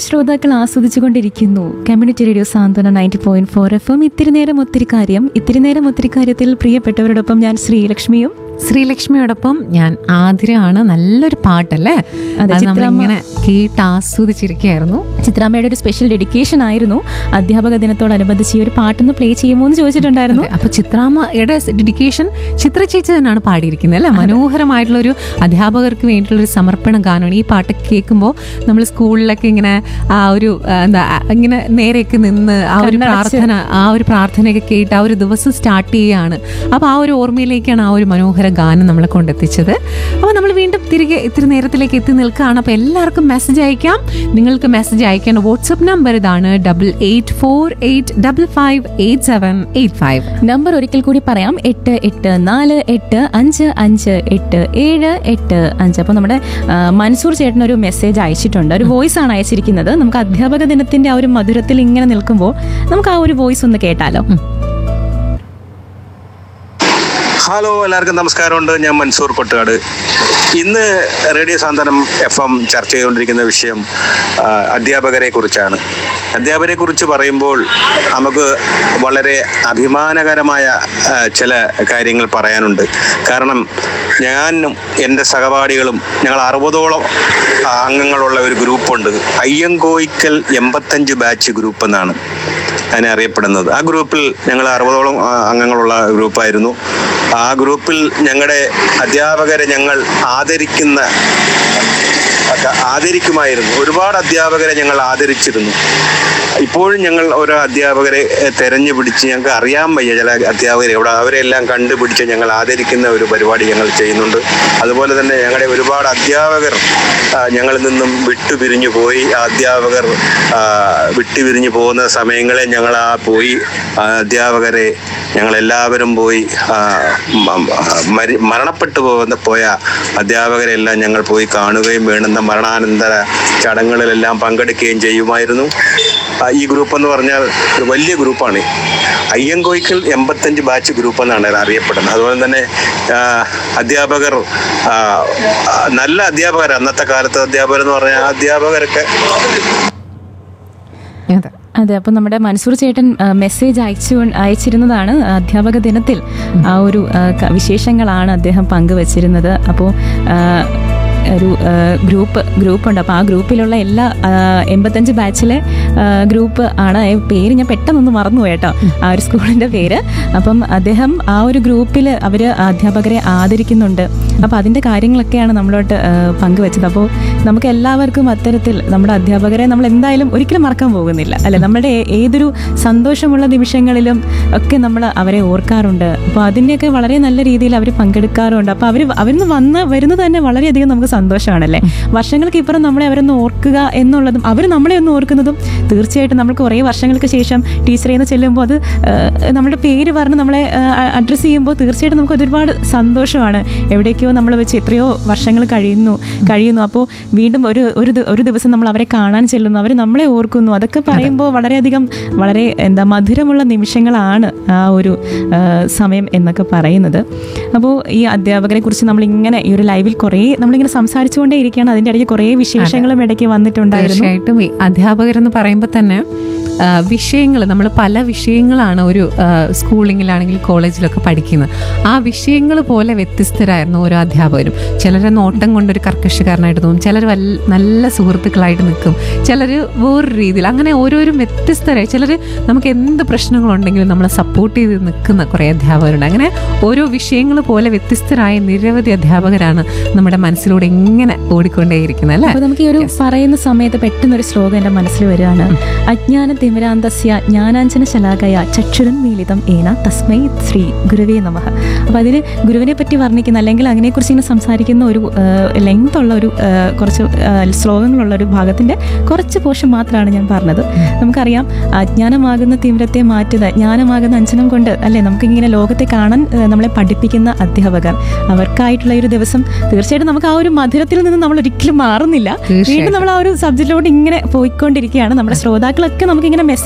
ശ്രോതാക്കൾ ആസ്വദിച്ചുകൊണ്ടിരിക്കുന്നു community radio Santhwana ninety point four F M ഇത്തിരി നേരം ഒത്തിരി കാര്യം ഇത്തിരി നേരം ഒത്തിരി കാര്യത്തിൽ പ്രിയപ്പെട്ടവരോടൊപ്പം ഞാൻ ശ്രീലക്ഷ്മിയും ശ്രീലക്ഷ്മിയോടൊപ്പം ഞാൻ ആതിരയാണ് നല്ലൊരു പാട്ടല്ലേ അതെ, അത് ചിത്രമ്മ- നമ്മളിങ്ങനെ കേട്ട് ആസ്വദിച്ചിരിക്കുകയായിരുന്നു ചിത്രാമ്മയുടെ ഒരു സ്പെഷ്യൽ ഡെഡിക്കേഷൻ ആയിരുന്നു അധ്യാപക ദിനത്തോടനുബന്ധിച്ച് ഈ ഒരു പാട്ടൊന്ന് പ്ലേ ചെയ്യുമോ എന്ന് ചോദിച്ചിട്ടുണ്ടായിരുന്നു അതെ, അപ്പൊ ചിത്രാമ്മയുടെ ഡെഡിക്കേഷൻ ചിത്ര ചേച്ചി തന്നെയാണ് പാടിയിരിക്കുന്നത് അല്ലേ മനോഹരമായിട്ടുള്ള ഒരു അധ്യാപകർക്ക് വേണ്ടിയിട്ടുള്ള ഒരു സമർപ്പണ ഗാനമാണ് ഈ പാട്ട് കേൾക്കുമ്പോൾ നമ്മൾ സ്കൂളിലൊക്കെ ഇങ്ങനെ ആ ഒരു ആ, എന്താ ആ, ഇങ്ങനെ നേരെയൊക്കെ നിന്ന് ആ ഒരു കണ്ണടച്ച്. പ്രാർത്ഥന ആ ഒരു പ്രാർത്ഥനയൊക്കെ കേട്ട് ആ ഒരു ദിവസം സ്റ്റാർട്ട് ചെയ്യുകയാണ് അപ്പൊ ആ ഒരു ഓർമ്മയിലേക്കാണ് ആ ഒരു മനോഹര ഗാനം നമ്മളെ കൊണ്ടെത്തിച്ചത് അപ്പോൾ നമ്മൾ വീണ്ടും തിരികെ ഇത്തിരി നേരത്തിലേക്ക് എത്തി നിൽക്കുകയാണ് അപ്പോൾ എല്ലാവർക്കും മെസ്സേജ് അയക്കാം നിങ്ങൾക്ക് മെസ്സേജ് അയക്കേണ്ട വാട്സപ്പ് നമ്പർ ഇതാണ് double eight four eight double five eight seven eight five number ഒരിക്കൽ കൂടി പറയാം എട്ട് എട്ട് നാല് എട്ട് അഞ്ച് അഞ്ച് എട്ട് ഏഴ് എട്ട് അഞ്ച് അപ്പോൾ നമ്മുടെ ആ, മൻസൂർ ചേട്ടൻ ഒരു മെസ്സേജ് അയച്ചിട്ടുണ്ട് ഒരു വോയിസ് ആണ് അയച്ചിരിക്കുന്നത് നമുക്ക് അധ്യാപക ദിനത്തിന്റെ ആ ഒരു മധുരത്തിൽ ഇങ്ങനെ നിൽക്കുമ്പോൾ നമുക്ക് ആ ഒരു വോയിസ് ഒന്ന് കേട്ടാലോ ഹലോ എല്ലാവർക്കും നമസ്കാരമുണ്ട് ഞാൻ മൻസൂർ കൊട്ടുകാട് ഇന്ന് റേഡിയോ സാന്ത്വനം എഫ് എം ചർച്ച ചെയ്തുകൊണ്ടിരിക്കുന്ന വിഷയം ആ, അധ്യാപകരെ കുറിച്ചാണ് അധ്യാപകരെ കുറിച്ച് പറയുമ്പോൾ നമുക്ക് വളരെ അഭിമാനകരമായ ആ, ചില കാര്യങ്ങൾ പറയാനുണ്ട് കാരണം ഞാനും എൻ്റെ സഹപാഠികളും ഞങ്ങൾ അറുപതോളം ആ, അംഗങ്ങളുള്ള ഒരു ഗ്രൂപ്പുണ്ട് അയ്യങ്കോയിക്കൽ എൺപത്തഞ്ച് ബാച്ച് ഗ്രൂപ്പ് എന്നാണ് അതിനെ അറിയപ്പെടുന്നത് ആ ഗ്രൂപ്പിൽ ഞങ്ങൾ അറുപതോളം ആ, അംഗങ്ങളുള്ള ഗ്രൂപ്പായിരുന്നു ആ ഗ്രൂപ്പിൽ ഞങ്ങളുടെ അധ്യാപകരെ ഞങ്ങൾ ആദരിക്കുന്ന ഒക്കെ ആദരിക്കുമായിരുന്നു ഒരുപാട് അധ്യാപകരെ ഞങ്ങൾ ആദരിച്ചിരുന്നു ഇപ്പോഴും ഞങ്ങൾ ഓരോ അധ്യാപകരെ എഹ്, തെരഞ്ഞു പിടിച്ച് ഞങ്ങൾക്ക് അറിയാൻ വയ്യ ചില അധ്യാപകരെ ഇവിടെ അവരെല്ലാം കണ്ടുപിടിച്ച് ഞങ്ങൾ ആദരിക്കുന്ന ഒരു പരിപാടി ഞങ്ങൾ ചെയ്യുന്നുണ്ട് അതുപോലെ തന്നെ ഞങ്ങളുടെ ഒരുപാട് അധ്യാപകർ ആ, ഞങ്ങളിൽ നിന്നും വിട്ടുപിരിഞ്ഞു പോയി ആ അധ്യാപകർ ആ, വിട്ടുപിരിഞ്ഞു പോകുന്ന സമയങ്ങളിൽ ഞങ്ങൾ ആ പോയി ആ അധ്യാപകരെ ഞങ്ങൾ എല്ലാവരും പോയി ആ, മ- മരി- മരണപ്പെട്ടു പോകുന്ന പോയ അധ്യാപകരെല്ലാം ഞങ്ങൾ പോയി കാണുകയും വേണ്ടുന്ന മരണാനന്തര ചടങ്ങുകളിലെല്ലാം പങ്കെടുക്കുകയും ചെയ്യുമായിരുന്നു ആ, ഈ ഗ്രൂപ്പ് എന്ന് പറഞ്ഞാൽ ഒരു വലിയ ഗ്രൂപ്പാണ് അയ്യങ്കോയ്ക്കൽ എൺപത്തഞ്ച് ബാച്ച് ഗ്രൂപ്പ് എന്നാണ് ഇത് അറിയപ്പെടുന്നത് അതുപോലെ തന്നെ ആ, അധ്യാപകർ ആ, ആ, നല്ല അധ്യാപകർ അന്നത്തെ കാലത്തെ അധ്യാപകർ എന്ന് പറഞ്ഞാൽ അധ്യാപകരൊക്കെ അതെ അതെ അപ്പോൾ നമ്മുടെ മൻസൂർ ചേട്ടൻ ആ, മെസ്സേജ് അയച്ചു അയച്ചിരുന്നതാണ് അധ്യാപക ദിനത്തിൽ ആ ഒരു ആ, ക- വിശേഷങ്ങളാണ് അദ്ദേഹം പങ്കുവച്ചിരുന്നത് അപ്പോൾ ആ, ഒരു ആ, ഗ്രൂപ്പ് ഗ്രൂപ്പുണ്ട് അപ്പോൾ ആ ഗ്രൂപ്പിലുള്ള എല്ലാ ആ, എൺപത്തഞ്ച് ബാച്ചിലെ ആ, ഗ്രൂപ്പ് ആണ് ആ പേര് ഞാൻ പെട്ടെന്നൊന്ന് മറന്നു കേട്ടോ ആ ഒരു സ്കൂളിൻ്റെ പേര് അപ്പം അദ്ദേഹം ആ ഒരു ഗ്രൂപ്പിൽ അവർ അധ്യാപകരെ ആദരിക്കുന്നുണ്ട് അപ്പോൾ അതിൻ്റെ കാര്യങ്ങളൊക്കെയാണ് നമ്മളോട്ട് ആ, പങ്കുവച്ചത് അപ്പോൾ നമുക്ക് എല്ലാവർക്കും അത്തരത്തിൽ നമ്മുടെ അധ്യാപകരെ നമ്മൾ എന്തായാലും ഒരിക്കലും മറക്കാൻ പോകുന്നില്ല അല്ലെ നമ്മുടെ ഏ- ഏതൊരു സന്തോഷമുള്ള നിമിഷങ്ങളിലും ഒക്കെ നമ്മൾ അവരെ ഓർക്കാറുണ്ട് അപ്പോൾ അതിൻ്റെയൊക്കെ വളരെ നല്ല രീതിയിൽ അവർ പങ്കെടുക്കാറുണ്ട് അപ്പോൾ അവർ അവരിന്ന് വന്ന് വരുന്നത് തന്നെ വളരെയധികം നമുക്ക് സന്തോഷമാണല്ലേ വർഷങ്ങൾക്ക് ഇപ്പുറം നമ്മളെ അവരൊന്ന് ഓർക്കുക എന്നുള്ളതും അവർ നമ്മളെ ഒന്ന് ഓർക്കുന്നതും തീർച്ചയായിട്ടും നമ്മൾ കുറേ വർഷങ്ങൾക്ക് ശേഷം ടീച്ചറെ എന്ന് ചെല്ലുമ്പോൾ അത് ആ, നമ്മുടെ പേര് പറഞ്ഞ് നമ്മളെ അഡ്രസ്സ് ചെയ്യുമ്പോൾ തീർച്ചയായിട്ടും നമുക്ക് ഒരുപാട് സന്തോഷമാണ് എവിടേക്കോ നമ്മൾ വെച്ച് എത്രയോ വർഷങ്ങൾ കഴിയുന്നു കഴിയുന്നു അപ്പോൾ വീണ്ടും ഒരു ഒരു ദി- ഒരു ദിവസം നമ്മൾ അവരെ കാണാൻ ചെല്ലുന്നു അവർ നമ്മളെ ഓർക്കുന്നു അതൊക്കെ പറയുമ്പോൾ വളരെയധികം വളരെ എന്താ മധുരമുള്ള നിമിഷങ്ങളാണ് ആ ഒരു ആ, സമയം എന്നൊക്കെ പറയുന്നത് അപ്പോൾ ഈ അധ്യാപകരെ കുറിച്ച് നമ്മളിങ്ങനെ ഈ ഒരു ലൈവിൽ കുറേ നമ്മളിങ്ങനെ സംസാരിച്ചുകൊണ്ടേ ഇരിക്കുകയാണ് അതിൻ്റെ ഇടയ്ക്ക് കുറേ വിശേഷങ്ങളും ഇടയ്ക്ക് വന്നിട്ടുണ്ടായിരുന്നു തീർച്ചയായിട്ടും ഈ അധ്യാപകരെന്ന് പറയുമ്പോൾ തന്നെ വിഷയങ്ങൾ നമ്മൾ പല വിഷയങ്ങളാണ് ഒരു ആ, സ്കൂളിങ്ങിലാണെങ്കിൽ കോളേജിലൊക്കെ പഠിക്കുന്നത് ആ വിഷയങ്ങൾ പോലെ വ്യത്യസ്തരായിരുന്നു ഓരോ അധ്യാപകരും ചിലരെ നോട്ടം കൊണ്ടൊരു കർക്കശക്കാരനായിട്ട് തോന്നും ചിലർ വല്ല നല്ല സുഹൃത്തുക്കളായിട്ട് നിൽക്കും ചിലർ വേറൊരു രീതിയിൽ അങ്ങനെ ഓരോരും വ്യത്യസ്തരായി ചിലർ നമുക്ക് എന്ത് പ്രശ്നങ്ങളുണ്ടെങ്കിലും നമ്മളെ സപ്പോർട്ട് ചെയ്ത് നിൽക്കുന്ന കുറേ അധ്യാപകരുണ്ട് അങ്ങനെ ഓരോ വിഷയങ്ങൾ പോലെ വ്യത്യസ്തരായ നിരവധി അധ്യാപകരാണ് നമ്മുടെ മനസ്സിലൂടെ ഇങ്ങനെ ഓടിക്കൊണ്ടേയിരിക്കുന്നത് അല്ലേ അപ്പൊ നമുക്ക് ഈ ഒരു പറയുന്ന സമയത്ത് പെട്ടെന്ന് ഒരു ശ്ലോകം എന്റെ മനസ്സിൽ വരികയാണ് അജ്ഞാന തിമിരാന്തസ്യ ജ്ഞാനാഞ്ജന ശലാകയ ചക്ഷുരം മീലിതം ഏന തസ്മൈ ശ്രീ ഗുരുവേ നമഃ അപ്പൊ അതിന് ഗുരുവിനെ പറ്റി വർണ്ണിക്കുന്ന അല്ലെങ്കിൽ അതിനെക്കുറിച്ച് ഇങ്ങനെ സംസാരിക്കുന്ന ഒരു ലെങ്ത് ഉള്ള ഒരു ആ, കുറച്ച് ആ, ശ്ലോകങ്ങളുള്ള ഒരു ഭാഗത്തിന്റെ കുറച്ച് പോർഷൻ മാത്രമാണ് ഞാൻ പറഞ്ഞത് നമുക്കറിയാം അജ്ഞാനമാകുന്ന തീവ്രത്തെ മാറ്റുക ജ്ഞാനമാകുന്ന അഞ്ജനം കൊണ്ട് അല്ലെ നമുക്കിങ്ങനെ ലോകത്തെ കാണാൻ ആ, നമ്മളെ പഠിപ്പിക്കുന്ന അധ്യാപകർ അവർക്കായിട്ടുള്ള ഈ ഒരു ദിവസം തീർച്ചയായിട്ടും നമുക്ക് ആ ഒരു മധുരത്തിൽ നിന്ന് നമ്മൾ ഒരിക്കലും മാറുന്നില്ല തീർച്ചയായും. വീണ്ടും നമ്മൾ ആ ഒരു സബ്ജക്റ്റിലോട്ട് ഇങ്ങനെ പോയിക്കൊണ്ടിരിക്കുകയാണ് നമ്മുടെ ശ്രോതാക്കളൊക്കെ നമുക്ക് ഇങ്ങനെ മെസ്സേജ്